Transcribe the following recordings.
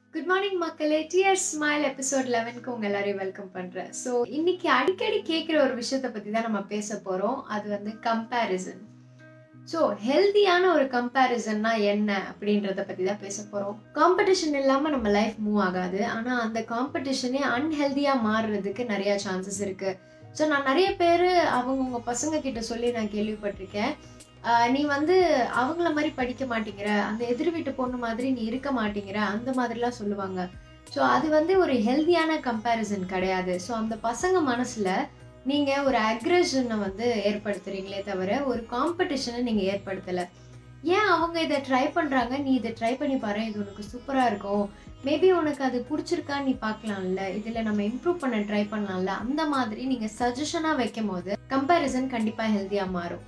good morning மக்களே TR smile episode லெவனுக்கு உங்க எல்லாரையும் வெல்கம் பண்றேன் ஸோ இன்னைக்கு அடிக்கடி கேட்குற ஒரு விஷயத்த பத்தி தான் நம்ம பேச போறோம் அது வந்து கம்பேரிசன் ஸோ ஹெல்தியான ஒரு கம்பேரிசன்னா என்ன அப்படின்றத பத்தி தான் பேச போறோம் காம்படிஷன் இல்லாம நம்ம லைஃப் மூவ் ஆகாது ஆனா அந்த காம்படிஷனே அன்ஹெல்தியா மாறுறதுக்கு நிறைய சான்சஸ் இருக்கு ஸோ நான் நிறைய பேர் அவங்கவுங்க பசங்க கிட்ட சொல்லி நான் கேள்விப்பட்டிருக்கேன் ஆஹ் நீ வந்து அவங்கள மாதிரி படிக்க மாட்டேங்கிற அந்த எதிர் வீட்டு பொண்ணு மாதிரி நீ இருக்க மாட்டேங்கிற அந்த மாதிரிலாம் சொல்லுவாங்க ஸோ அது வந்து ஒரு ஹெல்தியான கம்பேரிசன் கிடையாது ஸோ அந்த பசங்க மனசுல நீங்க ஒரு அக்ரெஷனை வந்து ஏற்படுத்துறீங்களே தவிர ஒரு காம்படிஷனை நீங்க ஏற்படுத்தலை ஏன் அவங்க இதை ட்ரை பண்றாங்க நீ இதை ட்ரை பண்ணி பாரு இது உனக்கு சூப்பரா இருக்கும் மேபி உனக்கு அது பிடிச்சிருக்கான்னு நீ பார்க்கலாம்ல இதுல நம்ம இம்ப்ரூவ் பண்ண ட்ரை பண்ணலாம்ல அந்த மாதிரி நீங்க சஜஷனா வைக்கும் போது கம்பேரிசன் கண்டிப்பா ஹெல்தியா மாறும்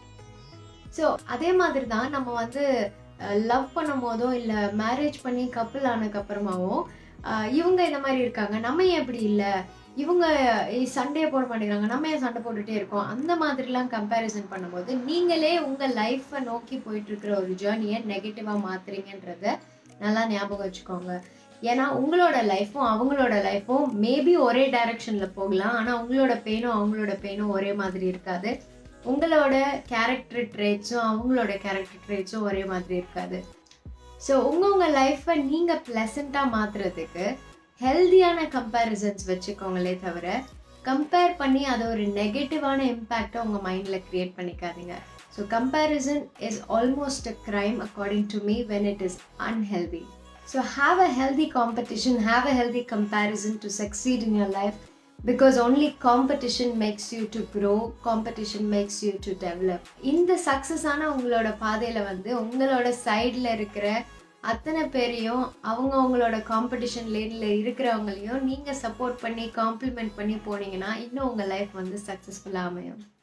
ஸோ அதே மாதிரி தான் நம்ம வந்து லவ் பண்ணும் போதோ இல்லை மேரேஜ் பண்ணி கப்புள் ஆனதுக்கு அப்புறமாவோ அஹ், இவங்க இந்த மாதிரி இருக்காங்க நம்ம ஏன் இப்படி இல்லை இவங்க சண்டையை போட மாட்டேங்கிறாங்க நம்ம ஏன் சண்டை போட்டுட்டே இருக்கோம் அந்த மாதிரிலாம் கம்பேரிசன் பண்ணும்போது நீங்களே உங்கள் லைஃப்பை நோக்கி போயிட்டு இருக்கிற ஒரு ஜேர்னியை நெகட்டிவாக மாத்துறீங்கன்றத நல்லா ஞாபகம் வச்சுக்கோங்க ஏன்னா உங்களோட லைஃப்பும் அவங்களோட லைஃப்பும் மேபி ஒரே டைரக்ஷனில் போகலாம் ஆனால் உங்களோட பெயினும் அவங்களோட பெயினும் ஒரே மாதிரி இருக்காது உங்களோட கேரக்டர் ட்ரேட்ஸும் அவங்களோட கேரக்டர் ட்ரேட்ஸும் ஒரே மாதிரி இருக்காது ஸோ உங்கள் உங்கள் லைஃப்பை நீங்கள் ப்ளசண்ட்டாக மாற்றுறதுக்கு ஹெல்தியான கம்பேரிசன்ஸ் வச்சுக்கோங்களே தவிர கம்பேர் பண்ணி அதை ஒரு நெகட்டிவான இம்பேக்டை உங்கள் மைண்டில் க்ரியேட் பண்ணிக்காதீங்க so comparison is almost a crime according to me when it is unhealthy so have a healthy competition have a healthy comparison to succeed in your life because only competition makes you to grow competition makes you to develop இந்த சக்ஸஸான உங்களோட பாதையில் வந்து உங்களோட சைடில் இருக்கிற அத்தனை பேரையும் அவங்க அவங்களோட காம்படிஷன் லேனில் இருக்கிறவங்களையும் நீங்கள் சப்போர்ட் பண்ணி காம்ப்ளிமெண்ட் பண்ணி போனீங்கன்னா இன்னும் உங்கள் லைஃப் வந்து சக்ஸஸ்ஃபுல்லாக அமையும்